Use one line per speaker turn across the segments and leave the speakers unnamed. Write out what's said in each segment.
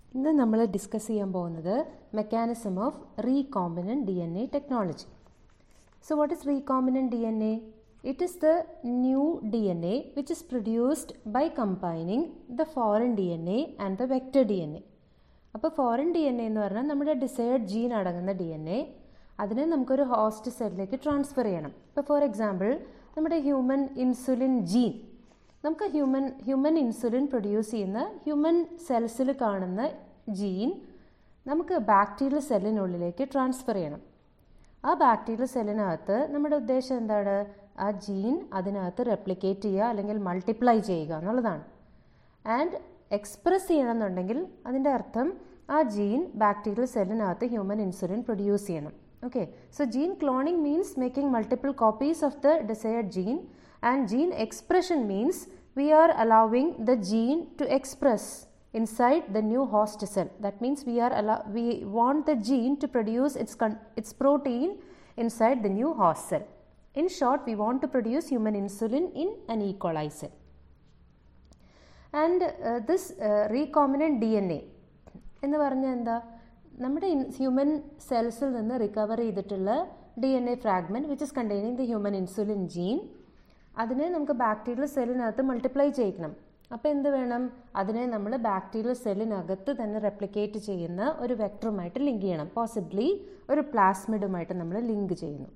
ഇന്ന് നമ്മൾ ഡിസ്കസ് ചെയ്യാൻ പോകുന്നത് mechanism of recombinant D N A technology so what is recombinant D N A it is the new D N A which is produced by combining the foreign D N A and the vector D N A അപ്പോൾ foreign D N A എന്ന് പറഞ്ഞാൽ നമ്മുടെ desired gene അടങ്ങുന്ന D N A അതിനെ നമുക്കൊരു host സെല്ലിലേക്ക് transfer ചെയ്യണം ഇപ്പോൾ ഫോർ എക്സാമ്പിൾ നമ്മുടെ ഹ്യൂമൻ ഇൻസുലിൻ ജീൻ നമുക്ക് ഹ്യൂമൻ ഹ്യൂമൻ ഇൻസുലിൻ പ്രൊഡ്യൂസ് ചെയ്യുന്ന ഹ്യൂമൻ സെൽസിൽ കാണുന്ന ജീൻ നമുക്ക് ബാക്ടീരിയൽ സെല്ലിനുള്ളിലേക്ക് ട്രാൻസ്ഫർ ചെയ്യണം ആ ബാക്ടീരിയൽ സെല്ലിനകത്ത് നമ്മുടെ ഉദ്ദേശം എന്താണ് ആ ജീൻ അതിനകത്ത് റെപ്ലിക്കേറ്റ് ചെയ്യുക അല്ലെങ്കിൽ മൾട്ടിപ്ലൈ ചെയ്യുക എന്നുള്ളതാണ് ആൻഡ് എക്സ്പ്രസ് ചെയ്യണമെന്നുണ്ടെങ്കിൽ അതിൻ്റെ അർത്ഥം ആ ജീൻ ബാക്ടീരിയൽ സെല്ലിനകത്ത് ഹ്യൂമൻ ഇൻസുലിൻ പ്രൊഡ്യൂസ് ചെയ്യണം okay so gene cloning means making multiple copies of the desired gene and gene expression means we are allowing the gene to express inside the new host cell that means we are allow we want the gene to produce its its protein inside the new host cell in short we want to produce human insulin in an e coli cell and uh, this uh, recombinant dna എന്ന് പറഞ്ഞാൽ എന്താ നമ്മുടെ human സെൽസിൽ നിന്ന് recover ചെയ്തിട്ടുള്ള D N A fragment which is containing the human insulin gene അതിനെ നമുക്ക് bacterial സെല്ലിനകത്ത് multiply ചെയ്യിക്കണം അപ്പോൾ എന്ത് വേണം അതിനെ നമ്മൾ ബാക്ടീരിയൽ സെല്ലിനകത്ത് തന്നെ റെപ്ലിക്കേറ്റ് ചെയ്യുന്ന ഒരു വെക്ടറുമായിട്ട് ലിങ്ക് ചെയ്യണം പോസിബിളി ഒരു പ്ലാസ്മിഡുമായിട്ട് നമ്മൾ ലിങ്ക് ചെയ്യുന്നു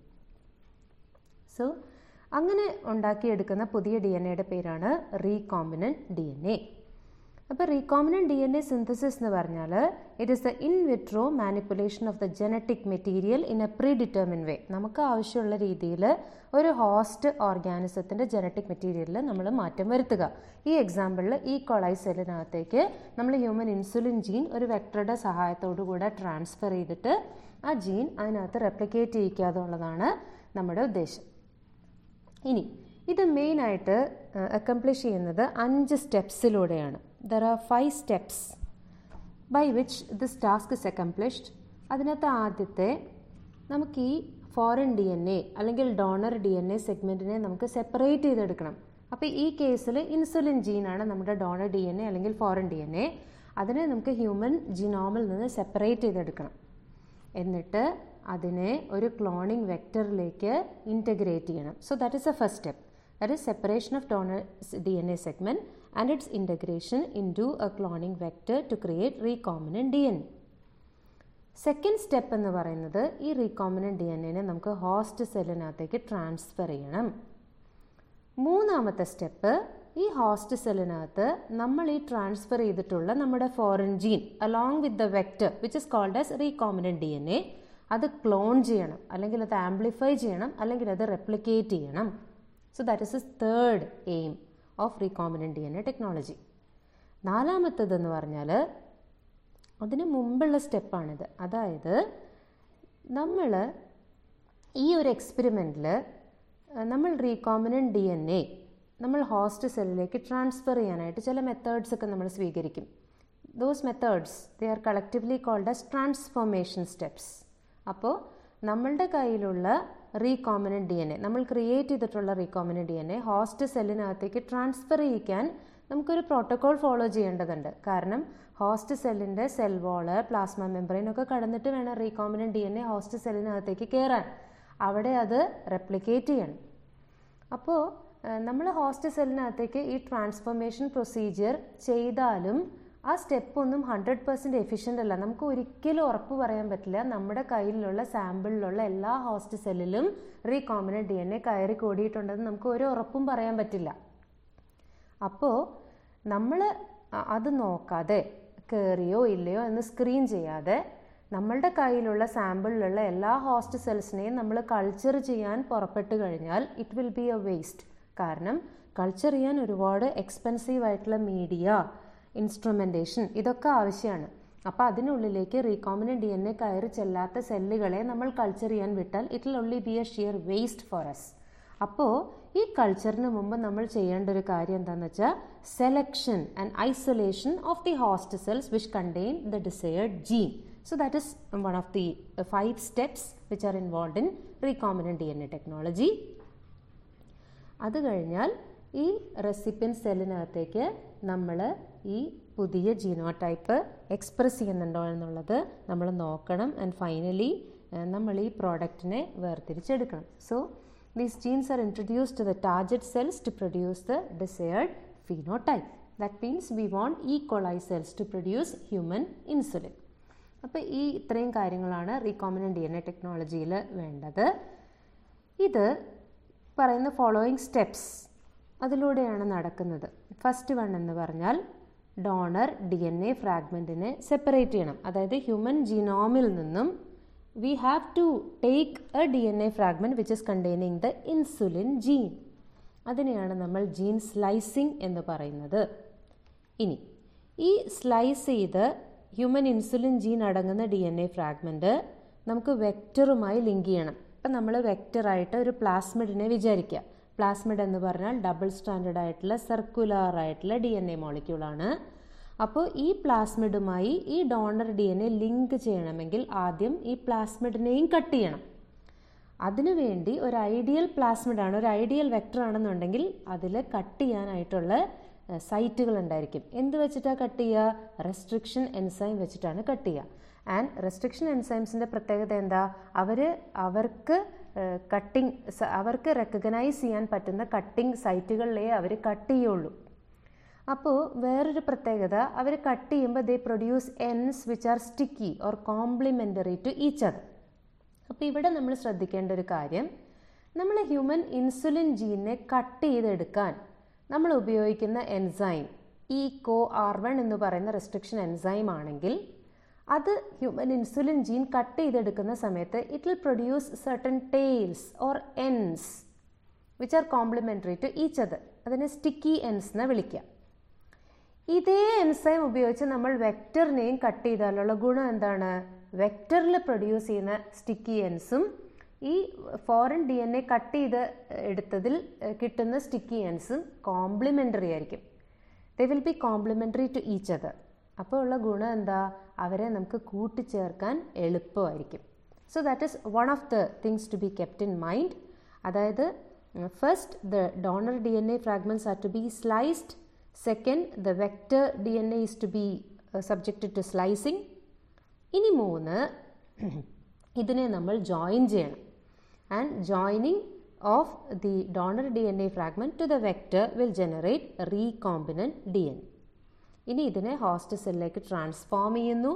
സോ അങ്ങനെ ഉണ്ടാക്കിയെടുക്കുന്ന പുതിയ ഡി എൻ എയുടെ പേരാണ് റീകോമ്പിനൻറ്റ് ഡി എൻ എ അപ്പോൾ recombinant D N A synthesis എന്ന് പറഞ്ഞാൽ it is the in vitro manipulation of the genetic material in a predetermined way നമുക്ക് ആവശ്യമുള്ള രീതിയിൽ ഒരു ഹോസ്റ്റ് ഓർഗാനിസത്തിൻ്റെ ജനറ്റിക് മെറ്റീരിയലിൽ നമ്മൾ മാറ്റം വരുത്തുക ഈ എക്സാമ്പിളിൽ ഈ കൊളൈ സെല്ലിനകത്തേക്ക് നമ്മൾ ഹ്യൂമൻ ഇൻസുലിൻ ജീൻ ഒരു വെക്ടറുടെ സഹായത്തോടു കൂടെ ട്രാൻസ്ഫർ ചെയ്തിട്ട് ആ ജീൻ അതിനകത്ത് റെപ്ലിക്കേറ്റ് ചെയ്യിക്കുക എന്നുള്ളതാണ് നമ്മുടെ ഉദ്ദേശം ഇനി ഇത് മെയിനായിട്ട് അക്കംപ്ലിഷ് ചെയ്യുന്നത് അഞ്ച് സ്റ്റെപ്സിലൂടെയാണ് there are five steps by which this task is accomplished അതിനകത്ത് ആദ്യത്തെ നമുക്ക് ഈ ഫോറിൻ ഡി എൻ എ അല്ലെങ്കിൽ ഡോണർ ഡി എൻ എ സെഗ്മെൻറ്റിനെ നമുക്ക് സെപ്പറേറ്റ് ചെയ്തെടുക്കണം അപ്പോൾ ഈ കേസിൽ ഇൻസുലിൻ ജീനാണ് നമ്മുടെ ഡോണർ ഡി എൻ എ അല്ലെങ്കിൽ ഫോറിൻ ഡി എൻ എ അതിനെ നമുക്ക് ഹ്യൂമൻ ജീനോമിൽ നിന്ന് സെപ്പറേറ്റ് ചെയ്തെടുക്കണം എന്നിട്ട് അതിനെ ഒരു ക്ലോണിംഗ് വെക്ടറിലേക്ക് ഇൻറ്റഗ്രേറ്റ് ചെയ്യണം so that is a first step that is separation of donor DNA segment and its integration into a cloning vector to create recombinant DNA. Second step എന്ന് പറയുന്നത് ഈ റീകോമിനൻറ്റ് ഡി എൻ എനെ നമുക്ക് host സെല്ലിനകത്തേക്ക് transfer ചെയ്യണം മൂന്നാമത്തെ step ഈ host സെല്ലിനകത്ത് നമ്മൾ ഈ ട്രാൻസ്ഫർ ചെയ്തിട്ടുള്ള നമ്മുടെ foreign gene along with the vector which is called as recombinant D N A അത് ക്ലോൺ ചെയ്യണം അല്ലെങ്കിൽ അത് ആംപ്ലിഫൈ ചെയ്യണം അല്ലെങ്കിൽ അത് റെപ്ലിക്കേറ്റ് ചെയ്യണം so that is is third aim of recombinant D N A technology നാലാമത്തതെന്ന് പറഞ്ഞാൽ അതിന് മുമ്പുള്ള സ്റ്റെപ്പാണിത് അതായത് നമ്മൾ ഈ ഒരു എക്സ്പെരിമെൻറ്റിൽ നമ്മൾ റീകോമിനൻറ്റ് ഡി എൻ എ നമ്മൾ ഹോസ്റ്റ് സെല്ലിലേക്ക് ട്രാൻസ്ഫർ ചെയ്യാനായിട്ട് ചില മെത്തേഡ്സ് ഒക്കെ നമ്മൾ സ്വീകരിക്കും those methods they are collectively called as transformation steps അപ്പോൾ നമ്മളുടെ കയ്യിലുള്ള റീകോമിനൻറ്റ് ഡി എൻ എ നമ്മൾ ക്രിയേറ്റ് ചെയ്തിട്ടുള്ള recombinant D N A host സെല്ലിനകത്തേക്ക് ട്രാൻസ്ഫർ ചെയ്യിക്കാൻ നമുക്കൊരു പ്രോട്ടോകോൾ ഫോളോ ചെയ്യേണ്ടതുണ്ട് കാരണം ഹോസ്റ്റ് സെല്ലിൻ്റെ സെൽ വോള് പ്ലാസ്മ മെമ്പറൈൻ ഒക്കെ കടന്നിട്ട് വേണം recombinant D N A host സെല്ലിനകത്തേക്ക് കയറാൻ അവിടെ അത് റെപ്ലിക്കേറ്റ് ചെയ്യണം അപ്പോൾ നമ്മൾ ഹോസ്റ്റ് സെല്ലിനകത്തേക്ക് ഈ ട്രാൻസ്ഫോർമേഷൻ പ്രൊസീജിയർ ചെയ്താലും ആ സ്റ്റെപ്പ് ഒന്നും ഹൺഡ്രഡ് പെർസെൻറ്റ് എഫിഷ്യൻ്റ് അല്ല നമുക്ക് ഒരിക്കലും ഉറപ്പ് പറയാൻ പറ്റില്ല നമ്മുടെ കയ്യിലുള്ള സാമ്പിളിലുള്ള എല്ലാ ഹോസ്റ്റ് സെല്ലിലും റീകോമിനൻറ്റ് ഡി എൻ എ കയറി കൂടിയിട്ടുണ്ടെന്ന് നമുക്ക് ഒരു ഉറപ്പും പറയാൻ പറ്റില്ല അപ്പോൾ നമ്മൾ അത് നോക്കാതെ കയറിയോ ഇല്ലയോ എന്ന് സ്ക്രീൻ ചെയ്യാതെ നമ്മളുടെ കയ്യിലുള്ള സാമ്പിളിലുള്ള എല്ലാ ഹോസ്റ്റ് സെൽസിനെയും നമ്മൾ കൾച്ചർ ചെയ്യാൻ പുറപ്പെട്ട് കഴിഞ്ഞാൽ it will be a waste കാരണം കൾച്ചർ ചെയ്യാൻ ഒരുപാട് എക്സ്പെൻസീവ് ആയിട്ടുള്ള മീഡിയ ഇൻസ്ട്രുമെൻറ്റേഷൻ ഇതൊക്കെ ആവശ്യമാണ് അപ്പോൾ അതിനുള്ളിലേക്ക് റീകോമിനൻറ്റ് ഡി എൻ എ കയറി ചെല്ലാത്ത സെല്ലുകളെ നമ്മൾ കൾച്ചർ ചെയ്യാൻ വിട്ടാൽ it will only be a sheer waste for us അപ്പോൾ ഈ കൾച്ചറിന് മുമ്പ് നമ്മൾ ചെയ്യേണ്ട ഒരു കാര്യം എന്താണെന്ന് വെച്ചാൽ selection and isolation of the host cells which contain the desired gene so that is one of the five steps which are involve in recombinant D N A technology അത് കഴിഞ്ഞാൽ ഈ റെസിപ്പിയൻ സെല്ലിനകത്തേക്ക് നമ്മൾ ഈ പുതിയ ജീനോടൈപ്പ് എക്സ്പ്രസ് ചെയ്യുന്നുണ്ടോ എന്നുള്ളത് നമ്മൾ നോക്കണം ആൻഡ് ഫൈനലി നമ്മൾ ഈ പ്രോഡക്റ്റിനെ വേർതിരിച്ചെടുക്കണം so these genes are introduce to the target cells to produce the desired phenotype that means we want E coli cells to produce human insulin അപ്പോൾ ഈ ഇത്രയും കാര്യങ്ങളാണ് റീകോമിനൻ്റ് ഡി എൻ എ ടെക്നോളജിയിൽ വേണ്ടത് ഇത് പറയുന്ന ഫോളോയിങ് സ്റ്റെപ്സ് അതിലൂടെയാണ് നടക്കുന്നത് ഫസ്റ്റ് വൺ എന്ന് പറഞ്ഞാൽ ഡോണർ ഡി എൻ എ ഫ്രാഗ്മെൻറ്റിനെ സെപ്പറേറ്റ് ചെയ്യണം അതായത് ഹ്യൂമൻ ജീനോമിൽ നിന്നും we have to take a D N A fragment which is containing the insulin gene അതിനെയാണ് നമ്മൾ ജീൻ സ്ലൈസിങ് എന്ന് പറയുന്നത് ഇനി ഈ സ്ലൈസ് ചെയ്ത് ഹ്യൂമൻ ഇൻസുലിൻ ജീൻ അടങ്ങുന്ന ഡി എൻ എ ഫ്രാഗ്മെൻറ്റ് നമുക്ക് വെക്റ്ററുമായി ലിങ്ക് ചെയ്യണം ഇപ്പം നമ്മൾ വെക്റ്ററായിട്ട് ഒരു പ്ലാസ്മിഡിനെ വിചാരിക്കുക പ്ലാസ്മിഡ് എന്ന് പറഞ്ഞാൽ ഡബിൾ സ്റ്റാൻഡേർഡ് ആയിട്ടുള്ള സർക്കുലർ ആയിട്ടുള്ള ഡി എൻ എ മോളിക്യൂളാണ് അപ്പോൾ ഈ പ്ലാസ്മിഡുമായി ഈ donor D N A link ചെയ്യണമെങ്കിൽ ആദ്യം ഈ പ്ലാസ്മിഡിനെയും കട്ട് ചെയ്യണം അതിനുവേണ്ടി ഒരു ഐഡിയൽ പ്ലാസ്മിഡാണ് ഒരു ഐഡിയൽ വെക്ടർ ആണെന്നുണ്ടെങ്കിൽ അതിൽ കട്ട് ചെയ്യാനായിട്ടുള്ള സൈറ്റുകൾ ഉണ്ടായിരിക്കും എന്ത് വെച്ചിട്ടാണ് കട്ട് ചെയ്യുക റെസ്ട്രിക്ഷൻ എൻസൈം വെച്ചിട്ടാണ് കട്ട് ചെയ്യുക ആൻഡ് റെസ്ട്രിക്ഷൻ എൻസൈംസിൻ്റെ പ്രത്യേകത എന്താ അവർ അവർക്ക് കട്ടിങ് അവർക്ക് റെക്കഗ്നൈസ് ചെയ്യാൻ പറ്റുന്ന കട്ടിങ് സൈറ്റുകളിലേ അവർ കട്ട് ചെയ്യുള്ളൂ അപ്പോൾ വേറൊരു പ്രത്യേകത അവർ കട്ട് ചെയ്യുമ്പോൾ they produce ends which are sticky or complementary to each other അപ്പോൾ ഇവിടെ നമ്മൾ ശ്രദ്ധിക്കേണ്ട ഒരു കാര്യം നമ്മൾ ഹ്യൂമൻ ഇൻസുലിൻ ജീനെ കട്ട് ചെയ്തെടുക്കാൻ നമ്മൾ ഉപയോഗിക്കുന്ന എൻസൈം ഈ കോ ആർ വൺ എന്ന് പറയുന്ന റെസ്ട്രിക്ഷൻ എൻസൈം ആണെങ്കിൽ അത് ഹ്യൂമൻ ഇൻസുലിൻ ജീൻ കട്ട് ചെയ്തെടുക്കുന്ന സമയത്ത് it will produce certain tails or ends which are complementary to each other അതിനെ സ്റ്റിക്കി എൻസ് എന്ന് വിളിക്കാം ഇതേ എൻസൈം ഉപയോഗിച്ച് നമ്മൾ വെക്ടറിനെയും കട്ട് ചെയ്താലുള്ള ഗുണം എന്താണ് വെക്ടറിൽ പ്രൊഡ്യൂസ് ചെയ്യുന്ന സ്റ്റിക്കി എൻസും ഈ foreign D N A cut ചെയ്ത് എടുത്തതിൽ കിട്ടുന്ന സ്റ്റിക്കി എൻസും കോംപ്ലിമെൻ്ററി ആയിരിക്കും they will be complementary to each other അപ്പോൾ ഉള്ള ഗുണം എന്താ അവരെ നമുക്ക് കൂട്ടിച്ചേർക്കാൻ എളുപ്പമായിരിക്കും so that is one of the things to be kept in mind അതായത് first the donor D N A fragments are to be sliced second the vector D N A is to be subjected to slicing ഇനി മൂന്ന് ഇതിനെ നമ്മൾ join ചെയ്യണം and joining of the donor D N A fragment to the vector will generate recombinant D N ഇനി ഇതിനെ host സെല്ലിലേക്ക് transform ചെയ്യുന്നു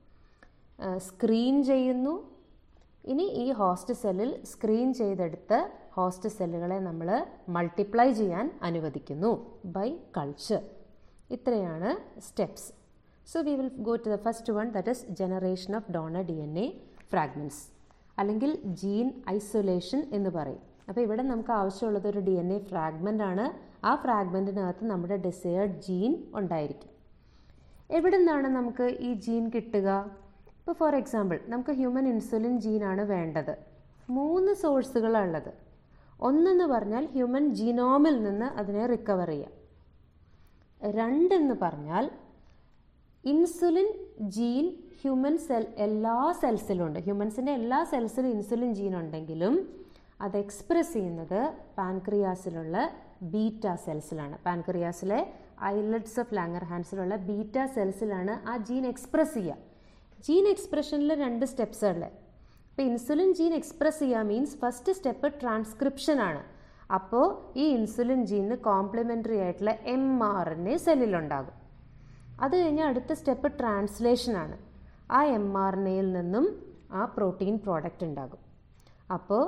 screen ചെയ്യുന്നു ഇനി ഈ ഹോസ്റ്റ് സെല്ലിൽ സ്ക്രീൻ ചെയ്തെടുത്ത് ഹോസ്റ്റ് സെല്ലുകളെ നമ്മൾ മൾട്ടിപ്ലൈ ചെയ്യാൻ അനുവദിക്കുന്നു ബൈ കൾച്ചർ ഇത്രയാണ് steps so we will go to the first one that is generation of donor D N A fragments അല്ലെങ്കിൽ ജീൻ ഐസൊലേഷൻ എന്ന് പറയും അപ്പോൾ ഇവിടെ നമുക്ക് ആവശ്യമുള്ളത് ഒരു ഡി എൻ എ ഫ്രാഗ്മെൻ്റ് ആണ് ആ ഫ്രാഗ്മെൻറ്റിനകത്ത് നമ്മുടെ ഡിസയേർഡ് ജീൻ ഉണ്ടായിരിക്കും എവിടെ നിന്നാണ് നമുക്ക് ഈ ജീൻ കിട്ടുക ഇപ്പോൾ ഫോർ എക്സാമ്പിൾ നമുക്ക് ഹ്യൂമൻ ഇൻസുലിൻ ജീനാണ് വേണ്ടത് മൂന്ന് സോഴ്സുകളുള്ളത് ഒന്നെന്ന് പറഞ്ഞാൽ ഹ്യൂമൻ ജീനോമിൽ നിന്ന് അതിനെ റിക്കവർ ചെയ്യാം രണ്ടെന്ന് പറഞ്ഞാൽ ഇൻസുലിൻ ജീൻ ഹ്യൂമൻ സെൽ എല്ലാ സെൽസിലും ഉണ്ട് ഹ്യൂമൻസിൻ്റെ എല്ലാ സെൽസിലും ഇൻസുലിൻ ജീൻ ഉണ്ടെങ്കിലും അത് എക്സ്പ്രസ് ചെയ്യുന്നത് പാൻക്രിയാസിലുള്ള ബീറ്റ സെൽസിലാണ് പാൻക്രിയാസിലെ ഐലറ്റ്സ് ഓഫ് ലാങ്ങർ ഹാൻഡ്സിലുള്ള ബീറ്റ സെൽസിലാണ് ആ ജീൻ എക്സ്പ്രസ് ചെയ്യുക ജീൻ എക്സ്പ്രഷനിൽ രണ്ട് സ്റ്റെപ്സ് ഉള്ളത് ഇപ്പോൾ ഇൻസുലിൻ ജീൻ എക്സ്പ്രസ് ചെയ്യുക മീൻസ് ഫസ്റ്റ് സ്റ്റെപ്പ് ട്രാൻസ്ക്രിപ്ഷൻ ആണ് അപ്പോൾ ഈ ഇൻസുലിൻ ജീനിന് കോംപ്ലിമെൻ്ററി ആയിട്ടുള്ള എം ആർ എൻ എ സെല്ലിലുണ്ടാകും അത് കഴിഞ്ഞാൽ അടുത്ത സ്റ്റെപ്പ് ട്രാൻസ്ലേഷൻ ആണ് ആ എം ആർ എൻ എയിൽ നിന്നും ആ പ്രോട്ടീൻ പ്രോഡക്റ്റ് ഉണ്ടാകും അപ്പോൾ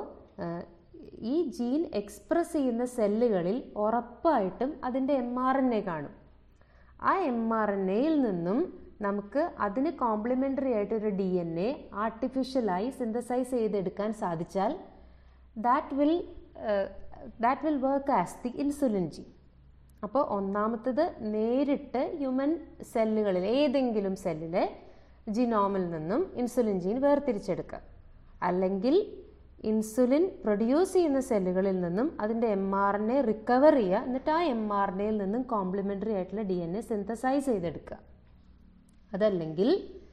ഈ ജീൻ എക്സ്പ്രസ് ചെയ്യുന്ന സെല്ലുകളിൽ ഉറപ്പായിട്ടും അതിൻ്റെ എം ആർ എൻ എ കാണും ആ എം ആർ എൻ എയിൽ നിന്നും നമുക്ക് അതിന് കോംപ്ലിമെൻ്ററി ആയിട്ട് ഒരു ഡി എൻ എ ആർട്ടിഫിഷ്യലായി സിന്തസൈസ് ചെയ്തെടുക്കാൻ സാധിച്ചാൽ that will that will work as the insulin gene അപ്പോൾ ഒന്നാമത്തത് നേരിട്ട് ഹ്യൂമൻ സെല്ലുകളിൽ ഏതെങ്കിലും സെല്ലിലെ ജിനോമിൽ നിന്നും ഇൻസുലിൻ ജീൻ വേർതിരിച്ചെടുക്കുക അല്ലെങ്കിൽ ഇൻസുലിൻ പ്രൊഡ്യൂസ് ചെയ്യുന്ന സെല്ലുകളിൽ നിന്നും അതിൻ്റെ M R N A recover ചെയ്യുക എന്നിട്ട് ആ എം ആർ എൻ എയിൽ നിന്നും കോംപ്ലിമെൻ്ററി ആയിട്ടുള്ള ഡി എൻ എ സിന്തസൈസ് ചെയ്തെടുക്കുക അതല്ലെങ്കിൽ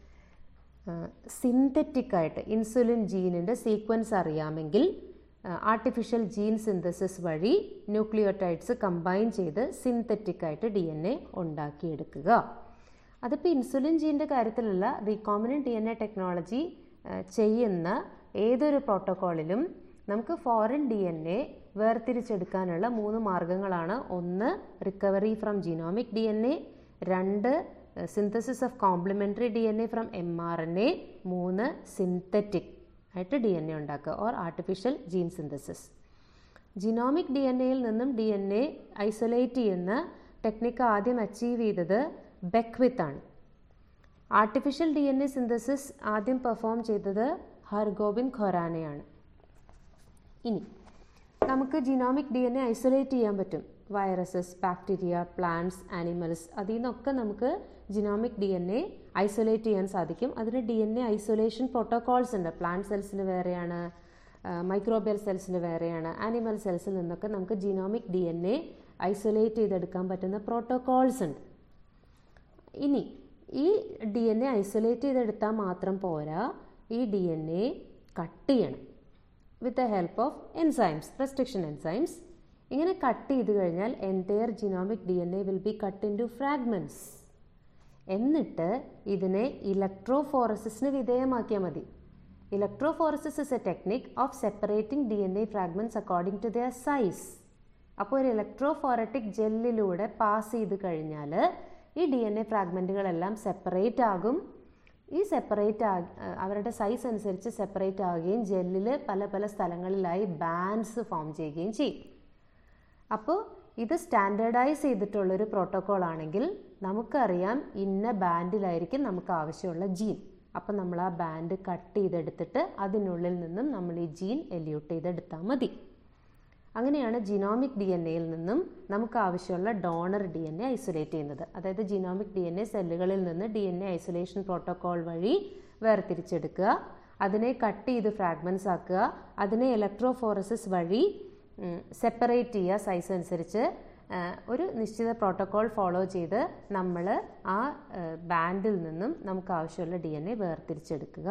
സിന്തറ്റിക് ആയിട്ട് ഇൻസുലിൻ ജീനിൻ്റെ സീക്വൻസ് അറിയാമെങ്കിൽ ആർട്ടിഫിഷ്യൽ ജീൻ സിന്തസിസ് വഴി ന്യൂക്ലിയോടൈഡ്സ് കമ്പൈൻ ചെയ്ത് സിന്തറ്റിക് ആയിട്ട് ഡി എൻ എ ഉണ്ടാക്കിയെടുക്കുക അതിപ്പോൾ ഇൻസുലിൻ ജീൻ്റെ കാര്യത്തിലല്ല recombinant D N A technology ചെയ്യുന്ന ഏതൊരു പ്രോട്ടോക്കോളിലും നമുക്ക് ഫോറിൻ ഡി എൻ എ വേർതിരിച്ചെടുക്കാനുള്ള മൂന്ന് മാർഗങ്ങളാണ് ഒന്ന് recovery from genomic D N A രണ്ട് synthesis of complementary D N A from M R N A മൂന്ന് സിന്തറ്റിക് ആയിട്ട് ഡി എൻ എ ഉണ്ടാക്കുക or artificial gene synthesis genomic D N എയിൽ നിന്നും ഡി എൻ എ ഐസൊലേറ്റ് ചെയ്യുന്ന technique ആദ്യം achieve ചെയ്തത് Beckwith ആണ് artificial D N A synthesis ആദ്യം പെർഫോം ചെയ്തത് ഹർഗോബിന്ദ് ഖൊറാനയാണ് ഇനി നമുക്ക് genomic D N A isolate ചെയ്യാൻ പറ്റും വൈറസസ് ബാക്ടീരിയ പ്ലാന്റ്സ് ആനിമൽസ് അതിൽ നിന്നൊക്കെ നമുക്ക് genomic D N A isolate ചെയ്യാൻ സാധിക്കും അതിന് D N A isolation protocols ഉണ്ട് പ്ലാന്റ് സെൽസിന് വേറെയാണ് മൈക്രോബിയൽ സെൽസിന് വേറെയാണ് ആനിമൽ സെൽസിൽ നിന്നൊക്കെ നമുക്ക് genomic D N A isolate ചെയ്തെടുക്കാൻ പറ്റുന്ന പ്രോട്ടോകോൾസ് ഉണ്ട് ഇനി ഈ ഡി എൻ എ ഐസൊലേറ്റ് ചെയ്തെടുത്താൽ മാത്രം പോരാ ഈ ഡി എൻ എ കട്ട് ചെയ്യണം with the help of enzymes restriction enzymes ഇങ്ങനെ കട്ട് ചെയ്ത് കഴിഞ്ഞാൽ entire genomic D N A will be cut into fragments എന്നിട്ട് ഇതിനെ ഇലക്ട്രോഫോറസിസിന് വിധേയമാക്കിയാൽ മതി electrophoresis is a technique of separating D N A fragments according to their size അപ്പോൾ ഒരു ഇലക്ട്രോഫോററ്റിക് ജെല്ലിലൂടെ പാസ് ചെയ്ത് കഴിഞ്ഞാൽ ഈ ഡി എൻ എ ഫ്രാഗ്മെൻറ്റുകളെല്ലാം സെപ്പറേറ്റ് ആകും ഈ സെപ്പറേറ്റ് ആ അവരുടെ സൈസ് അനുസരിച്ച് സെപ്പറേറ്റ് ആവുകയും ജെല്ലിൽ പല പല സ്ഥലങ്ങളിലായി ബാൻഡ്സ് ഫോം ചെയ്യുകയും ചെയ്യും അപ്പോൾ ഇത് സ്റ്റാൻഡേർഡൈസ് ചെയ്തിട്ടുള്ളൊരു പ്രോട്ടോക്കോൾ ആണെങ്കിൽ നമുക്കറിയാം ഇന്ന ബാൻഡിലായിരിക്കും നമുക്ക് ആവശ്യമുള്ള ജീൻ അപ്പം നമ്മൾ ആ ബാൻഡ് കട്ട് ചെയ്തെടുത്തിട്ട് അതിനുള്ളിൽ നിന്നും നമ്മൾ ഈ ജീൻ എല്യൂട്ട് ചെയ്തെടുത്താൽ മതി അങ്ങനെയാണ് ജിനോമിക് ഡി എൻ എയിൽ നിന്നും നമുക്ക് ആവശ്യമുള്ള donor D N A isolate ചെയ്യുന്നത് അതായത് ജിനോമിക് ഡി എൻ എ സെല്ലുകളിൽ നിന്ന് D N A isolation protocol വഴി വേർതിരിച്ചെടുക്കുക അതിനെ കട്ട് ചെയ്ത് ഫ്രാഗ്മെൻറ്റ്സ് ആക്കുക അതിനെ ഇലക്ട്രോഫോറസിസ് വഴി സെപ്പറേറ്റ് ചെയ്യുക സൈസ് അനുസരിച്ച് ഒരു നിശ്ചിത പ്രോട്ടോക്കോൾ ഫോളോ ചെയ്ത് നമ്മൾ ആ ബാൻഡിൽ നിന്നും നമുക്ക് ആവശ്യമുള്ള ഡി എൻ എ വേർതിരിച്ചെടുക്കുക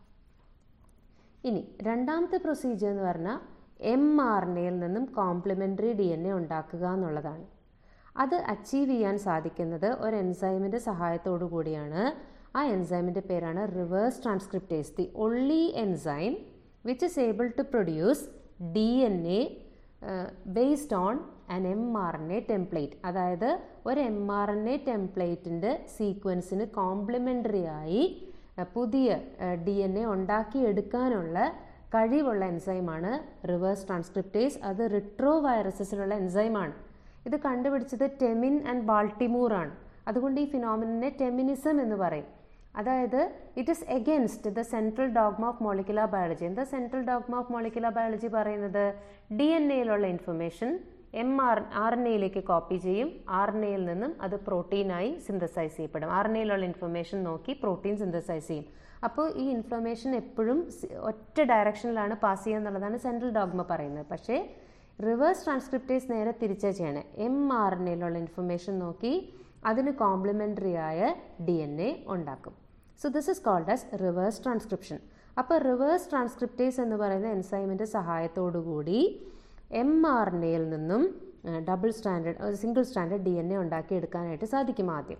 ഇനി രണ്ടാമത്തെ പ്രൊസീജിയർ എന്ന് പറഞ്ഞാൽ എം ആർ എൻ എയിൽ നിന്നും കോംപ്ലിമെൻ്ററി ഡി എൻ എ ഉണ്ടാക്കുക എന്നുള്ളതാണ് അത് അച്ചീവ് ചെയ്യാൻ സാധിക്കുന്നത് ഒരു എൻസൈമിൻ്റെ സഹായത്തോടു കൂടിയാണ് ആ എൻസൈമിൻ്റെ പേരാണ് reverse transcriptase the only enzyme which is able to produce D N A based on an M R N A template അതായത് ഒരു എം ആർ എൻ എ ടെംപ്ലേറ്റിൻ്റെ സീക്വൻസിന് കോംപ്ലിമെൻ്ററി ആയി പുതിയ ഡി എൻ എ ഉണ്ടാക്കിയെടുക്കാനുള്ള കഴിവുള്ള എൻസൈമാണ് റിവേഴ്സ് ട്രാൻസ്ക്രിപ്റ്റേസ് അത് റിട്രോ വൈറസസിലുള്ള എൻസൈമാണ് ഇത് കണ്ടുപിടിച്ചത് ടെമിൻ ആൻഡ് ബാൾട്ടിമൂർ ആണ് അതുകൊണ്ട് ഈ ഫിനോമിനെ ടെമിനിസം എന്ന് പറയും അതായത് it is against the central dogma of molecular biology എന്താ central dogma of molecular biology പറയുന്നത് ഡി എൻ എയിലുള്ള information M R R N എയിലേക്ക് കോപ്പി ചെയ്യും ആർ എൻ എയിൽ നിന്നും അത് പ്രോട്ടീനായി സിന്തസൈസ് ചെയ്യപ്പെടും ആർ എൻ എയിലുള്ള ഇൻഫർമേഷൻ നോക്കി പ്രോട്ടീൻ സിന്തസൈസ് ചെയ്യും അപ്പോൾ ഈ ഇൻഫർമേഷൻ എപ്പോഴും ഒറ്റ ഡയറക്ഷനിലാണ് പാസ് ചെയ്യുക എന്നുള്ളതാണ് സെൻട്രൽ ഡോഗ്മ പറയുന്നത് പക്ഷേ റിവേഴ്സ് ട്രാൻസ്ക്രിപ്റ്റേസ് നേരെ തിരിച്ചാ ചെയ്യണേ എം ആർ എൻ എയിലുള്ള ഇൻഫർമേഷൻ നോക്കി അതിന് കോംപ്ലിമെൻ്ററി ആയ ഡി എൻ എ ഉണ്ടാക്കും so this is called as reverse transcription അപ്പോൾ റിവേഴ്സ് ട്രാൻസ്ക്രിപ്റ്റേസ് എന്ന് പറയുന്ന എൻസൈമിൻ്റെ സഹായത്തോടു കൂടി എം ആർ എൻ എയിൽ നിന്നും double standard single standard D N A ഉണ്ടാക്കിയെടുക്കാനായിട്ട് സാധിക്കും ആദ്യം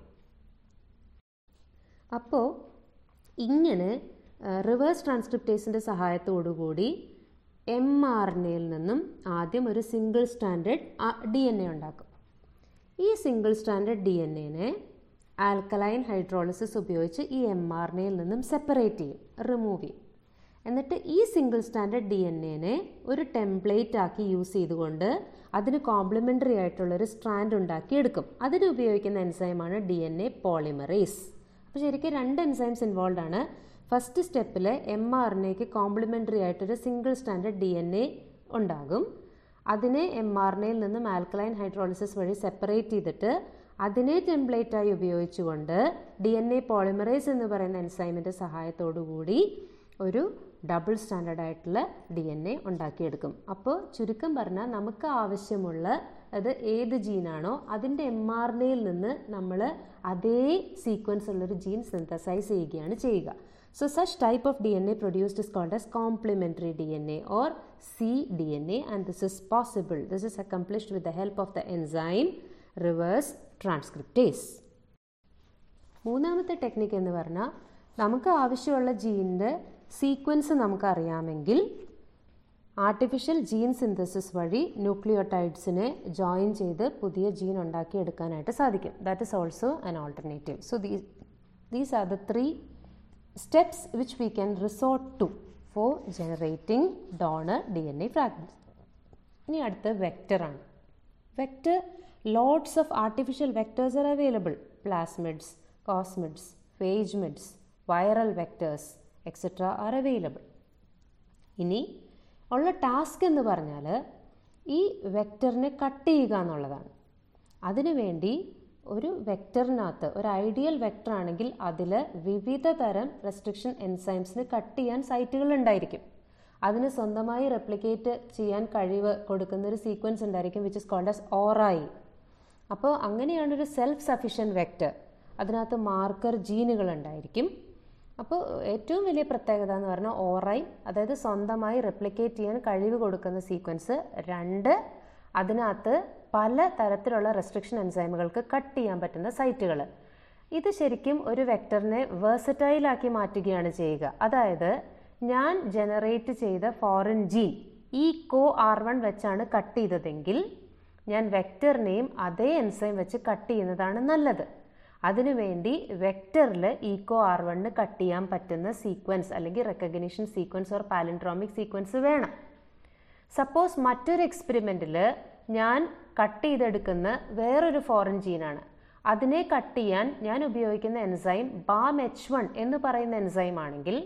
അപ്പോൾ ഇങ്ങനെ റിവേഴ്സ് ട്രാൻസ്ക്രിപ്റ്റേസിൻ്റെ സഹായത്തോടു കൂടി എം ആർ എൻ എയിൽ നിന്നും ആദ്യം ഒരു single standard D N A ഉണ്ടാക്കും ഈ സിംഗിൾ സ്റ്റാൻഡേർഡ് ഡി എൻ എനെ ആൽക്കലൈൻ ഹൈഡ്രോളിസിസ് ഉപയോഗിച്ച് ഈ എം ആർ എൻ എയിൽ നിന്നും സെപ്പറേറ്റ് ചെയ്യും റിമൂവ് ചെയ്യും എന്നിട്ട് ഈ സിംഗിൾ സ്റ്റാൻഡേർഡ് ഡി എൻ എനെ ഒരു ടെംപ്ലേറ്റ് ആക്കി യൂസ് ചെയ്തുകൊണ്ട് അതിന് കോംപ്ലിമെൻ്ററി ആയിട്ടുള്ളൊരു സ്ട്രാൻഡ് ഉണ്ടാക്കി എടുക്കും അതിന് ഉപയോഗിക്കുന്ന എൻസൈമാണ് ഡി എൻ എ പോളിമറേസ് അപ്പോൾ ശരിക്കും രണ്ട് എൻസൈംസ് ഇൻവോൾവ് ആണ് ഫസ്റ്റ് സ്റ്റെപ്പിൽ എം ആർ എൻ എക്ക് കോംപ്ലിമെൻ്ററി ആയിട്ടൊരു single standard D N A ഉണ്ടാകും അതിനെ എം ആർ എൻ എയിൽ നിന്നും ആൽക്കലൈൻ ഹൈഡ്രോളിസിസ് വഴി സെപ്പറേറ്റ് ചെയ്തിട്ട് അതിനെ ടെംപ്ലേറ്റായി ഉപയോഗിച്ചുകൊണ്ട് ഡി എൻ എ പോളിമറൈസ് എന്ന് പറയുന്ന എൻസൈമിൻ്റെ സഹായത്തോടു കൂടി ഒരു ഡബിൾ സ്റ്റാൻഡേർഡ് ആയിട്ടുള്ള ഡി എൻ എ ഉണ്ടാക്കിയെടുക്കും അപ്പോൾ ചുരുക്കം പറഞ്ഞാൽ നമുക്ക് ആവശ്യമുള്ള അത് ഏത് ജീനാണോ അതിൻ്റെ എം ആർ എൻ എയിൽ നിന്ന് നമ്മൾ അതേ സീക്വൻസ് ഉള്ളൊരു ജീൻ സിന്തസൈസ് ചെയ്യുകയാണ് ചെയ്യുക So such type of DNA produced is called as complementary DNA or cDNA and this is possible. This is accomplished with the help of the enzyme reverse transcriptase. മൂന്നാമത്തെ technique എന്ന് പറഞ്ഞാൽ നമുക്ക് ആവശ്യമുള്ള ജീനിൻ്റെ sequence നമുക്കറിയാമെങ്കിൽ artificial gene synthesis വഴി ന്യൂക്ലിയോടൈഡ്സിനെ join ചെയ്ത് പുതിയ ജീൻ ഉണ്ടാക്കി എടുക്കാനായിട്ട് സാധിക്കും that is also an alternative so the these are the three steps which we can resort to for generating donor DNA fragments. ഇനി അടുത്ത വെക്റ്ററാണ് vector lots of artificial vectors are available plasmids cosmids phagemids viral vectors etcetera are available ഇനി ഉള്ള task എന്ന് പറഞ്ഞാൽ ഈ വെക്റ്ററിനെ cut ചെയ്യുക എന്നുള്ളതാണ് അതിനുവേണ്ടി ഒരു വെക്റ്ററിനകത്ത് ഒരു ഐഡിയൽ വെക്റ്റർ ആണെങ്കിൽ അതിൽ വിവിധ തരം റെസ്ട്രിക്ഷൻ എൻസൈംസിന് കട്ട് ചെയ്യാൻ സൈറ്റുകൾ ഉണ്ടായിരിക്കും അതിന് സ്വന്തമായി റെപ്ലിക്കേറ്റ് ചെയ്യാൻ കഴിവ് കൊടുക്കുന്ന ഒരു സീക്വൻസ് ഉണ്ടായിരിക്കും which is called as ori അപ്പോൾ അങ്ങനെയാണ് ഒരു സെൽഫ് സഫിഷ്യൻറ്റ് വെക്റ്റർ അതിനകത്ത് മാർക്കർ ജീനുകൾ ഉണ്ടായിരിക്കും അപ്പോൾ ഏറ്റവും വലിയ പ്രത്യേകത എന്ന് പറഞ്ഞാൽ ഓറൈ അതായത് സ്വന്തമായി റെപ്ലിക്കേറ്റ് ചെയ്യാൻ കഴിവ് കൊടുക്കുന്ന സീക്വൻസ് രണ്ട് അതിനകത്ത് പല തരത്തിലുള്ള റെസ്ട്രിക്ഷൻ എൻസൈമുകൾക്ക് കട്ട് ചെയ്യാൻ പറ്റുന്ന സൈറ്റുകൾ ഇത് ശരിക്കും ഒരു വെക്ടറിനെ വേഴ്സറ്റൈലാക്കി മാറ്റുകയാണ് ചെയ്യുക അതായത് ഞാൻ ജനറേറ്റ് ചെയ്ത foreign gene eco R one വെച്ചാണ് കട്ട് ചെയ്തതെങ്കിൽ ഞാൻ വെക്ടറിനെയും അതേ എൻസൈം വെച്ച് കട്ട് ചെയ്യുന്നതാണ് നല്ലത് അതിനുവേണ്ടി വെക്ടറിൽ ഈക്കോ ആർ വണ്ണ് കട്ട് ചെയ്യാൻ പറ്റുന്ന സീക്വൻസ് അല്ലെങ്കിൽ recognition sequence or palindromic sequence വേണം സപ്പോസ് മറ്റൊരു എക്സ്പെരിമെൻറ്റിൽ ഞാൻ കട്ട് ചെയ്തെടുക്കുന്ന വേറൊരു ഫോറിൻ ജീനാണ് അതിനെ കട്ട് ചെയ്യാൻ ഞാൻ ഉപയോഗിക്കുന്ന എൻസൈം ബാം എച്ച് വൺ എന്ന് പറയുന്ന എൻസൈം ആണെങ്കിൽ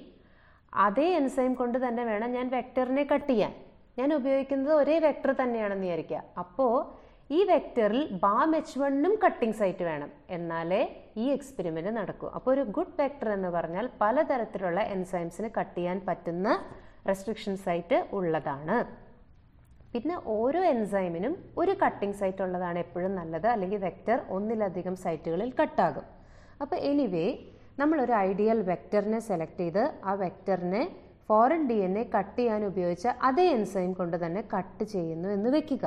അതേ എൻസൈം കൊണ്ട് തന്നെ വേണം ഞാൻ വെക്ടറിനെ കട്ട് ചെയ്യാൻ ഞാൻ ഉപയോഗിക്കുന്നത് ഒരേ വെക്ടർ തന്നെയാണെന്ന് വിചാരിക്കുക അപ്പോൾ ഈ വെക്ടറിൽ ബാം എച്ച് വണ്ണും കട്ടിംഗ് സൈറ്റ് വേണം എന്നാലേ ഈ എക്സ്പെരിമെൻ്റ് നടക്കൂ അപ്പോൾ ഒരു ഗുഡ് വെക്ടർ എന്ന് പറഞ്ഞാൽ പലതരത്തിലുള്ള എൻസൈംസിന് കട്ട് ചെയ്യാൻ പറ്റുന്ന റെസ്ട്രിക്ഷൻ സൈറ്റ് ഉള്ളതാണ് പിന്നെ ഓരോ എൻസൈമിനും ഒരു കട്ടിംഗ് സൈറ്റ് ഉള്ളതാണ് എപ്പോഴും നല്ലത് അല്ലെങ്കിൽ വെക്റ്റർ ഒന്നിലധികം സൈറ്റുകളിൽ കട്ടാകും അപ്പോൾ എനിവേ നമ്മളൊരു ഐഡിയൽ വെക്റ്ററിനെ സെലക്ട് ചെയ്ത് ആ വെക്റ്ററിനെ foreign D N A cut ചെയ്യാൻ ഉപയോഗിച്ച അതേ എൻസൈം കൊണ്ട് തന്നെ കട്ട് ചെയ്യുന്നു എന്ന് വെക്കുക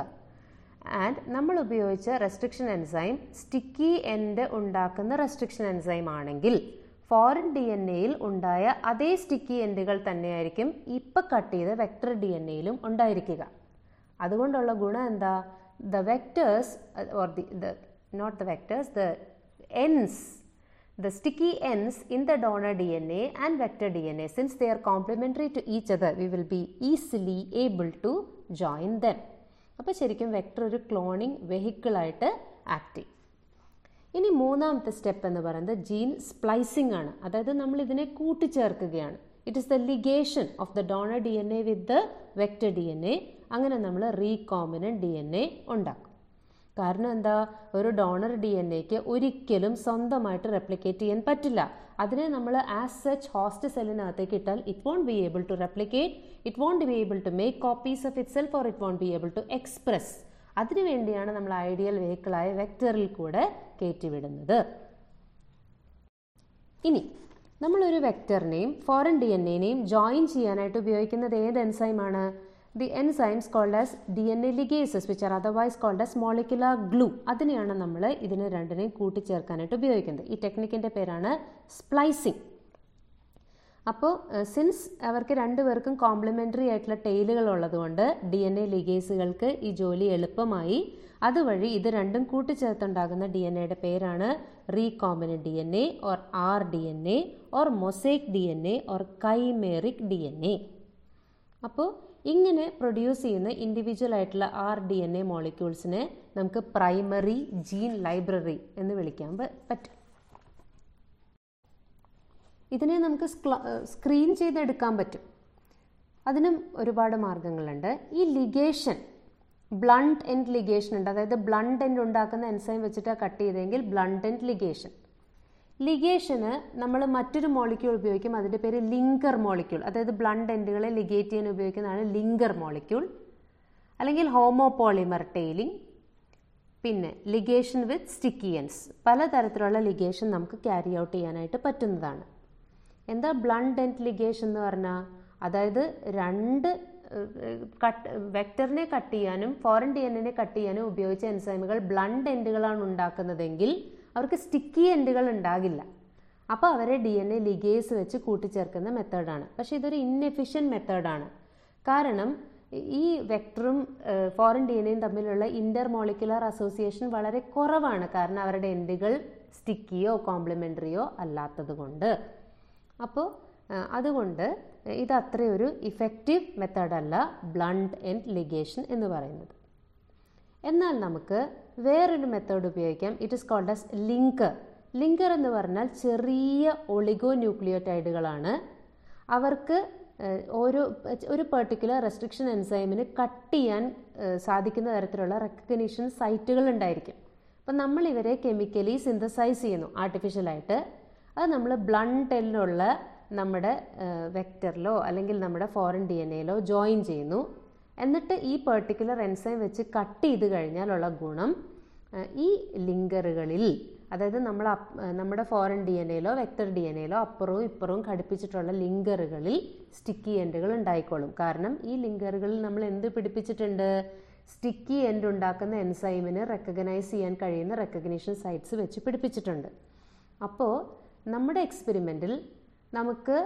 ആൻഡ് നമ്മൾ ഉപയോഗിച്ച റെസ്ട്രിക്ഷൻ എൻസൈം സ്റ്റിക്കി എൻഡ് ഉണ്ടാക്കുന്ന റെസ്ട്രിക്ഷൻ എൻസൈം ആണെങ്കിൽ ഫോറിൻ ഡി എൻ എയിൽ ഉണ്ടായ അതേ സ്റ്റിക്കി എൻഡുകൾ തന്നെയായിരിക്കും ഇപ്പം കട്ട് ചെയ്ത വെക്ടർ ഡി എൻ എയിലും ഉണ്ടായിരിക്കുക അതുകൊണ്ടുള്ള ഗുണം എന്താ the vectors or the the not the vectors the ends the sticky ends in the donor DNA and vector DNA since they are complementary to each other we will be easily able to join them അപ്പോൾ ശരിക്കും vector ഒരു cloning വെഹിക്കിളായിട്ട് act ചെയ്യും ഇനി മൂന്നാമത്തെ step എന്ന് പറയുന്നത് gene splicing ആണ് അതായത് നമ്മൾ ഇതിനെ കൂട്ടിച്ചേർക്കുകയാണ് it is the ligation of the donor D N A with the vector D N A അങ്ങനെ നമ്മൾ റീകോമിനൻറ്റ് ഡി എൻ എ ഉണ്ടാക്കും കാരണം എന്താ ഒരു ഡോണർ ഡി എൻ എക്ക് ഒരിക്കലും സ്വന്തമായിട്ട് റെപ്ലിക്കേറ്റ് ചെയ്യാൻ പറ്റില്ല അതിനെ നമ്മൾ ആസ് സച്ച് ഹോസ്റ്റ് സെല്ലിനകത്തേക്ക് ഇട്ടാൽ it won't be able to replicate it won't be able to make copies of itself or it won't be able to express അതിനുവേണ്ടിയാണ് നമ്മൾ ഐഡിയൽ വെഹിക്കിളായ വെക്ടറിൽ കൂടെ കയറ്റിവിടുന്നത് ഇനി നമ്മളൊരു വെക്ടറിനെയും ഫോറിൻ ഡി എൻ എനെയും ജോയിൻ ചെയ്യാനായിട്ട് ഉപയോഗിക്കുന്നത് ഏത് എൻസൈമാണ് the enzymes called as D N A ligases which are otherwise called as molecular glue അതിനെയാണ് നമ്മൾ ഇതിനെ രണ്ടിനെയും കൂട്ടിച്ചേർക്കാനായിട്ട് ഉപയോഗിക്കുന്നത് ഈ ടെക്നിക്കിൻ്റെ പേരാണ് സ്പ്ലൈസിങ് അപ്പോൾ സിൻസ് അവർക്ക് രണ്ടുപേർക്കും കോംപ്ലിമെൻ്ററി ആയിട്ടുള്ള ടെയിലുകൾ ഉള്ളതുകൊണ്ട് ഡി എൻ എ ലിഗേസുകൾക്ക് ഈ ജോലി എളുപ്പമായി അതുവഴി ഇത് രണ്ടും കൂട്ടിച്ചേർത്തുണ്ടാകുന്ന ഡി എൻ എയുടെ പേരാണ് recombinant D N A or R D N A or mosaic D N A or chimeric D N A അപ്പോൾ ഇങ്ങനെ പ്രൊഡ്യൂസ് ചെയ്യുന്ന ഇൻഡിവിജ്വൽ ആയിട്ടുള്ള ആർ ഡി എൻ എ മോളിക്യൂൾസിനെ നമുക്ക് പ്രൈമറി ജീൻ ലൈബ്രറി എന്ന് വിളിക്കാൻ പറ്റും ഇതിനെ നമുക്ക് സ്ക്രീൻ ചെയ്തെടുക്കാൻ പറ്റും അതിനും ഒരുപാട് മാർഗങ്ങളുണ്ട് ഈ ലിഗേഷൻ ബ്ലണ്ട് എൻഡ് ലിഗേഷൻ ഉണ്ട് അതായത് ബ്ലണ്ട് എൻഡ് ഉണ്ടാക്കുന്ന എൻസൈം വെച്ചിട്ടാണ് കട്ട് ചെയ്തെങ്കിൽ ബ്ലണ്ട് എൻഡ് ലിഗേഷൻ ലിഗേഷന് നമ്മൾ മറ്റൊരു മോളിക്യൂൾ ഉപയോഗിക്കും അതിൻ്റെ പേര് ലിങ്കർ മോളിക്യൂൾ അതായത് ബ്ലണ്ട് എൻഡുകളെ ലിഗേറ്റ് ചെയ്യാൻ ഉപയോഗിക്കുന്നതാണ് ലിങ്കർ മോളിക്യൂൾ അല്ലെങ്കിൽ ഹോമോപോളിമർ ടെയിലിംഗ് പിന്നെ ലിഗേഷൻ വിത്ത് സ്റ്റിക്കിയൻസ് പലതരത്തിലുള്ള ലിഗേഷൻ നമുക്ക് ക്യാരി ഔട്ട് ചെയ്യാനായിട്ട് പറ്റുന്നതാണ് എന്താ ബ്ലണ്ട് എൻഡ് ലിഗേഷൻ എന്ന് പറഞ്ഞാൽ അതായത് രണ്ട് കട്ട് വെക്ടറിനെ കട്ട് ചെയ്യാനും ഫോറിൻ ഡി എൻ എനെ കട്ട് ചെയ്യാനും ഉപയോഗിച്ച എൻസൈമുകൾ ബ്ലണ്ട് എൻഡുകളാണ് ഉണ്ടാക്കുന്നതെങ്കിൽ അവർക്ക് സ്റ്റിക്കി എൻഡുകൾ ഉണ്ടാകില്ല അപ്പോൾ അവരെ ഡി എൻ എ ലിഗേസ് വെച്ച് കൂട്ടിച്ചേർക്കുന്ന മെത്തേഡാണ് പക്ഷേ ഇതൊരു ഇൻഎഫിഷ്യൻറ്റ് മെത്തേഡാണ് കാരണം ഈ വെക്ടറും ഫോറിൻ ഡി എൻ എയും തമ്മിലുള്ള ഇന്റർ മോളിക്കുലർ അസോസിയേഷൻ വളരെ കുറവാണ് കാരണം അവരുടെ എൻഡുകൾ സ്റ്റിക്കിയോ കോംപ്ലിമെൻ്ററിയോ അല്ലാത്തത് കൊണ്ട് അപ്പോൾ അതുകൊണ്ട് ഇത് അത്രയൊരു ഇഫക്റ്റീവ് മെത്തേഡല്ല ബ്ലണ്ട് എൻഡ് ലിഗേഷൻ എന്ന് പറയുന്നത് എന്നാൽ നമുക്ക് വേറൊരു മെത്തേഡ് ഉപയോഗിക്കാം it is called as linker linker എന്ന് പറഞ്ഞാൽ ചെറിയ ഒളിഗോ ന്യൂക്ലിയോടൈഡുകളാണ് അവർക്ക് ഏഹ്, ഓരോ ഒരു പെർട്ടിക്കുലർ റെസ്ട്രിക്ഷൻ എൻസൈമിന് കട്ട് ചെയ്യാൻ ഏഹ്, സാധിക്കുന്ന തരത്തിലുള്ള റെക്കഗ്നീഷൻ സൈറ്റുകൾ ഉണ്ടായിരിക്കും അപ്പം നമ്മൾ ഇവരെ കെമിക്കലി സിന്തസൈസ് ചെയ്യുന്നു ആർട്ടിഫിഷ്യലായിട്ട് അത് നമ്മൾ ബ്ലണ്ട് എല്ലുള്ള നമ്മുടെ വെക്ടറിലോ അല്ലെങ്കിൽ നമ്മുടെ ഫോറിൻ ഡി എൻ എയിലോ ജോയിൻ ചെയ്യുന്നു എന്നിട്ട് ഈ പെർട്ടിക്കുലർ എൻസൈം വെച്ച് കട്ട് ചെയ്ത് കഴിഞ്ഞാലുള്ള ഗുണം ആ, ഈ ലിങ്കറുകളിൽ അതായത് നമ്മൾ അപ്പ്- ആ, നമ്മുടെ ഫോറിൻ ഡി എൻ എയിലോ വെക്ടർ ഡി എൻ എയിലോ അപ്പുറവും ഇപ്പുറവും ഘടിപ്പിച്ചിട്ടുള്ള ലിങ്കറുകളിൽ സ്റ്റിക്കി എൻഡുകൾ ഉണ്ടായിക്കോളും കാരണം ഈ ലിങ്കറുകളിൽ നമ്മൾ എന്ത് പിടിപ്പിച്ചിട്ടുണ്ട് സ്റ്റിക്കി എൻഡ് ഉണ്ടാക്കുന്ന എൻസൈമിന് റെക്കഗ്നൈസ് ചെയ്യാൻ കഴിയുന്ന റെക്കഗ്നീഷൻ സൈറ്റ്സ് വെച്ച് പിടിപ്പിച്ചിട്ടുണ്ട് അപ്പോൾ നമ്മുടെ എക്സ്പെരിമെൻറ്റിൽ നമുക്ക്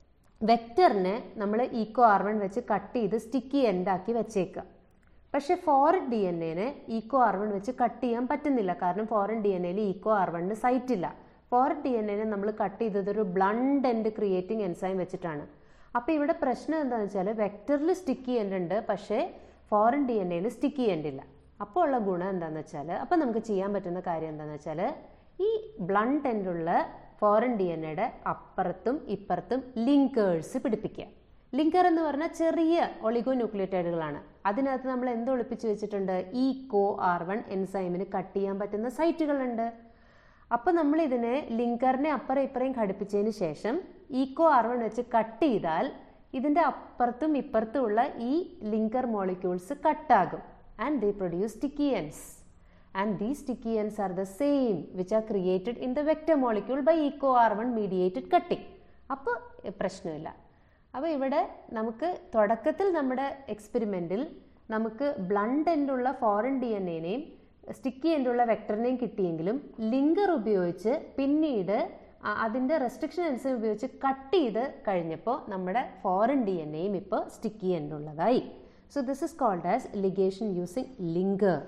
വെക്ടറിനെ നമ്മൾ ഈക്കോ ആർ വൺ വെച്ച് കട്ട് ചെയ്ത് സ്റ്റിക്കി എൻഡാക്കി വെച്ചേക്കുക പക്ഷേ ഫോറിൻ ഡി എൻ എനെ ഈക്കോ ആർ വൺ വെച്ച് കട്ട് ചെയ്യാൻ പറ്റുന്നില്ല കാരണം ഫോറിൻ ഡി എൻ എയിൽ ഈക്കോ ആർ വണ്ണിന് സൈറ്റ് ഇല്ല ഫോറിൻ ഡി എൻ എനെ നമ്മൾ കട്ട് ചെയ്തത് ഒരു ബ്ലണ്ട് എൻഡ് ക്രിയേറ്റിംഗ് എൻസൈം വെച്ചിട്ടാണ് അപ്പോൾ ഇവിടെ പ്രശ്നം എന്താണെന്ന് വെച്ചാൽ വെക്ടറിൽ സ്റ്റിക്കി എൻഡ് ഉണ്ട് പക്ഷേ ഫോറിൻ ഡി എൻ എയിൽ സ്റ്റിക്കി എൻഡ് ഇല്ല അപ്പോൾ ഉള്ള ഗുണം എന്താണെന്ന് വെച്ചാൽ അപ്പോൾ നമുക്ക് ചെയ്യാൻ പറ്റുന്ന കാര്യം എന്താണെന്ന് വെച്ചാൽ ഈ ബ്ലണ്ട് എൻഡുള്ള ഫോറിൻ ഡി എൻ എയുടെ അപ്പുറത്തും ഇപ്പുറത്തും ലിങ്കേഴ്സ് പിടിപ്പിക്കുക ലിങ്കർ എന്ന് പറഞ്ഞാൽ ചെറിയ ഒളിഗോ ന്യൂക്ലിയോടൈഡുകളാണ് അതിനകത്ത് നമ്മൾ എന്ത് ഒളിപ്പിച്ച് വെച്ചിട്ടുണ്ട് ഈ കോ ആർ വൺ എൻസൈമിന് കട്ട് ചെയ്യാൻ പറ്റുന്ന സൈറ്റുകളുണ്ട് അപ്പോൾ നമ്മൾ ഇതിനെ ലിങ്കറിനെ അപ്പുറം ഇപ്പുറയും ഘടിപ്പിച്ചതിന് ശേഷം ഈക്കോ ആർ വൺ വെച്ച് കട്ട് ചെയ്താൽ ഇതിൻ്റെ അപ്പുറത്തും ഇപ്പുറത്തുമുള്ള ഈ ലിങ്കർ മോളിക്യൂൾസ് കട്ടാകും and they produce sticky ends and these sticky ends are the same which are created in the vector molecule by eco r1 mediated cutting അപ്പോൾ പ്രശ്നമില്ല അപ്പോൾ ഇവിടെ നമുക്ക് തുടക്കത്തിൽ നമ്മുടെ എക്സ്പെരിമെൻറ്റിൽ നമുക്ക് ബ്ലണ്ട് എൻഡുള്ള ഫോറിൻ ഡി എൻ എനെയും സ്റ്റിക്കി എൻഡുള്ള വെക്ടറിനെയും കിട്ടിയെങ്കിലും ലിങ്കർ ഉപയോഗിച്ച് പിന്നീട് അ- അതിൻ്റെ റെസ്ട്രിക്ഷൻ എൻസൈം ഉപയോഗിച്ച് കട്ട് ചെയ്ത് കഴിഞ്ഞപ്പോൾ നമ്മുടെ ഫോറിൻ ഡി എൻ എയും ഇപ്പോൾ സ്റ്റിക്കി എൻഡുള്ളതായി so this is called as ligation using linker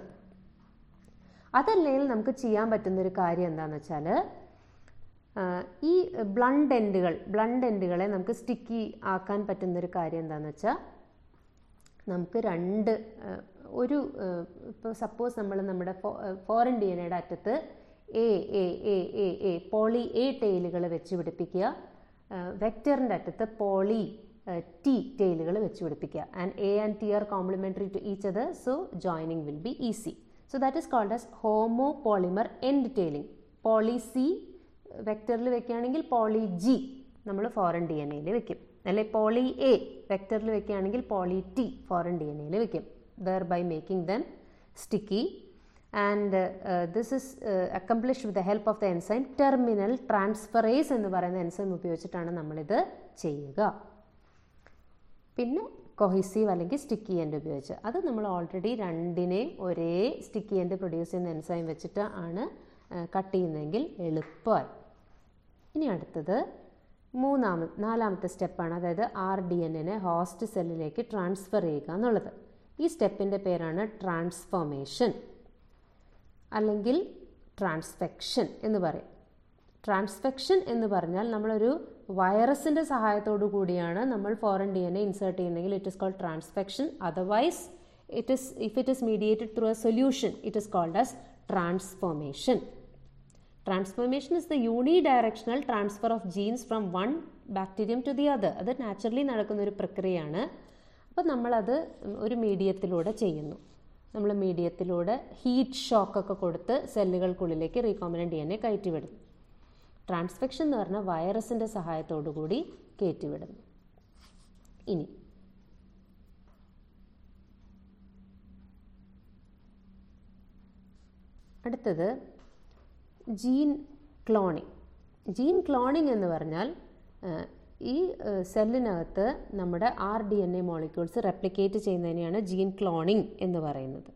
അതല്ലെങ്കിൽ നമുക്ക് ചെയ്യാൻ പറ്റുന്നൊരു കാര്യം എന്താണെന്ന് വെച്ചാൽ ഈ ബ്ലണ്ട് എൻഡുകൾ ബ്ലണ്ട് എൻഡുകളെ നമുക്ക് സ്റ്റിക്കി ആക്കാൻ പറ്റുന്നൊരു കാര്യം എന്താണെന്ന് വെച്ചാൽ നമുക്ക് രണ്ട് ആ, ഒരു ഇപ്പോൾ സപ്പോസ് നമ്മൾ നമ്മുടെ ഫോറിൻ ഡി എൻ എയുടെ അറ്റത്ത് A A A A A poly A ടെയിലുകൾ വെച്ച് പിടിപ്പിക്കുക വെക്ടറിൻ്റെ അറ്റത്ത് പോളി ടി ടെയിലുകൾ വെച്ച് പിടിപ്പിക്കുക and A and T are complementary to each other so joining will be easy so that is called as homo polymer end tailing poly C വെക്ടറിൽ വെക്കുകയാണെങ്കിൽ പോളി ജി നമ്മൾ ഫോറിൻ ഡി എൻ എയിൽ വെക്കും അല്ലെ poly A വെക്ടറിൽ വെക്കുകയാണെങ്കിൽ poly T foreign D N എയിൽ വെക്കും there by making them sticky and this is accomplish with the help of the enzyme terminal transferase എന്ന് പറയുന്ന എൻസൈം ഉപയോഗിച്ചിട്ടാണ് നമ്മളിത് ചെയ്യുക പിന്നെ കൊഹിസീവ് അല്ലെങ്കിൽ സ്റ്റിക്കി എൻഡ് ഉപയോഗിച്ച് അത് നമ്മൾ ഓൾറെഡി രണ്ടിനെയും ഒരേ സ്റ്റിക്കി എൻഡ് പ്രൊഡ്യൂസ് ചെയ്യുന്ന എൻസൈം വെച്ചിട്ട് ആണ് കട്ട് ചെയ്യുന്നതെങ്കിൽ എളുപ്പമായി ഇനി അടുത്തത് മൂന്നാമത് നാലാമത്തെ സ്റ്റെപ്പാണ് അതായത് ആർ ഡി എൻ എനെ ഹോസ്റ്റ് സെല്ലിലേക്ക് ട്രാൻസ്ഫർ ചെയ്യുക എന്നുള്ളത് ഈ സ്റ്റെപ്പിൻ്റെ പേരാണ് ട്രാൻസ്ഫോർമേഷൻ അല്ലെങ്കിൽ ട്രാൻസ്ഫെക്ഷൻ എന്ന് പറയും ട്രാൻസ്ഫെക്ഷൻ എന്ന് പറഞ്ഞാൽ നമ്മളൊരു വൈറസിൻ്റെ സഹായത്തോടു കൂടിയാണ് നമ്മൾ foreign D N A insert ചെയ്യുന്നതെങ്കിൽ it is called transfection otherwise it is if it is mediated through a solution it is called as transformation transformation is the unidirectional transfer of genes from one bacterium to the other അത് naturally നടക്കുന്ന ഒരു പ്രക്രിയയാണ് അപ്പോൾ നമ്മളത് ഒരു മീഡിയത്തിലൂടെ ചെയ്യുന്നു നമ്മൾ മീഡിയത്തിലൂടെ heat ഷോക്കൊക്കെ കൊടുത്ത് സെല്ലുകൾക്കുള്ളിലേക്ക് റീകോമിനൻ്റ് ഡി എൻ എ കയറ്റിവിടുന്നു ട്രാൻസ്ഫെക്ഷൻ എന്ന് പറഞ്ഞാൽ വൈറസിൻ്റെ സഹായത്തോടു കൂടി കയറ്റിവിടുന്നു ഇനി അടുത്തത് ജീൻ ക്ലോണിംഗ് ജീൻ ക്ലോണിംഗ് എന്ന് പറഞ്ഞാൽ ആ, ഈ ആ, സെല്ലിനകത്ത് നമ്മുടെ R D N A molecules replicate ചെയ്യുന്നതിനെയാണ് ജീൻ ക്ലോണിംഗ് എന്ന് പറയുന്നത്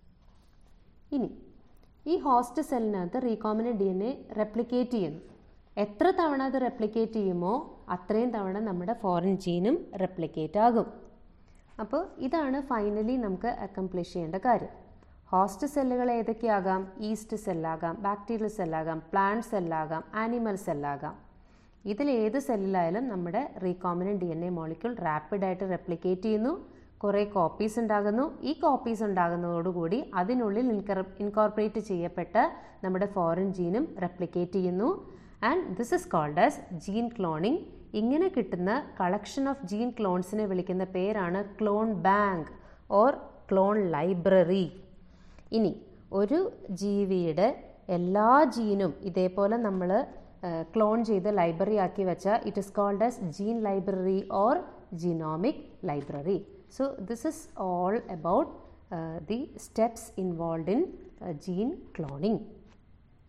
ഇനി ഈ ഹോസ്റ്റ് സെല്ലിനകത്ത് recombinant D N A replicate ചെയ്യുന്നു എത്ര തവണ അത് റെപ്ലിക്കേറ്റ് ചെയ്യുമോ അത്രയും തവണ നമ്മുടെ ഫോറിൻ ജീനും റെപ്ലിക്കേറ്റ് ആകും അപ്പോൾ ഇതാണ് ഫൈനലി നമുക്ക് അക്കംപ്ലിഷ് ചെയ്യേണ്ട കാര്യം ഹോസ്റ്റ് സെല്ലുകൾ ഏതൊക്കെയാകാം ഈസ്റ്റ് സെല്ലാകാം ബാക്ടീരിയൽ സെല്ലാകാം പ്ലാന്റ് സെല്ലാകാം ആനിമൽ സെല്ലാകാം ഇതിൽ ഏത് സെല്ലിലായാലും നമ്മുടെ recombinant D N A molecule റാപ്പിഡായിട്ട് റെപ്ലിക്കേറ്റ് ചെയ്യുന്നു കുറേ കോപ്പീസ് ഉണ്ടാകുന്നു ഈ കോപ്പീസ് ഉണ്ടാകുന്നതോടുകൂടി അതിനുള്ളിൽ ഇൻകർ ഇൻകോർപ്പറേറ്റ് ചെയ്യപ്പെട്ട നമ്മുടെ ഫോറിൻ ജീനും റെപ്ലിക്കേറ്റ് ചെയ്യുന്നു and this is called as gene cloning ഇങ്ങനെ കിട്ടുന്ന കളക്ഷൻ ഓഫ് ജീൻ ക്ലോൺസിനെ വിളിക്കുന്ന പേരാണ് clone bank or clone library ഇനി ഒരു ജീവിയുടെ എല്ലാ ജീനും ഇതേപോലെ നമ്മൾ ക്ലോൺ ചെയ്ത് ലൈബ്രറി ആക്കി വെച്ചാൽ it is called as gene library or genomic library so this is all about the steps involve in gene cloning